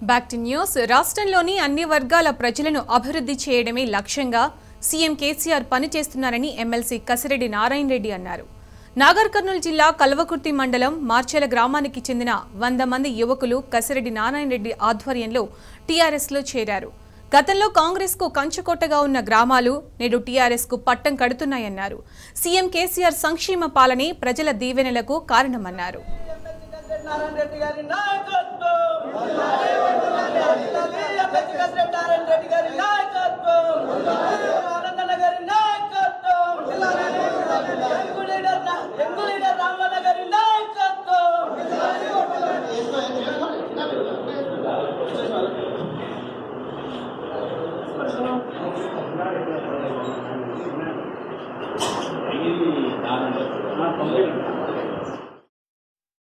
back to news రాష్ట్రంలోని అన్ని వర్గాల ప్రజలను అభివృద్ధి చేయడమే లక్ష్యంగా సీఎం కేసీఆర్ పనిచేస్తున్నారని ఎమ్మెల్సీ కసిరెడ్డి నారాయణ రెడ్డి అన్నారు నాగర్ కర్నూలు జిల్లా కల్వకుర్తి మండలం మార్చెల గ్రామానికి చెందిన వంద మంది యువకులు కసిరెడ్డి నారాయణ రెడ్డి ఆధ్వర్యంలో టీఆర్ఎస్లో చేరారు గతంలో కాంగ్రెస్ కు కంచుకొట్టగా ఉన్న గ్రామాలు నేడు టీఆర్ఎస్ కు పట్టం కడుతున్నాయన్నారు సీఎం కేసీఆర్ సంక్షేమ పాలనే ప్రజల దీవెనలకు కారణమన్నారు నారాయణ రెడ్డి గారి నాయకత్వం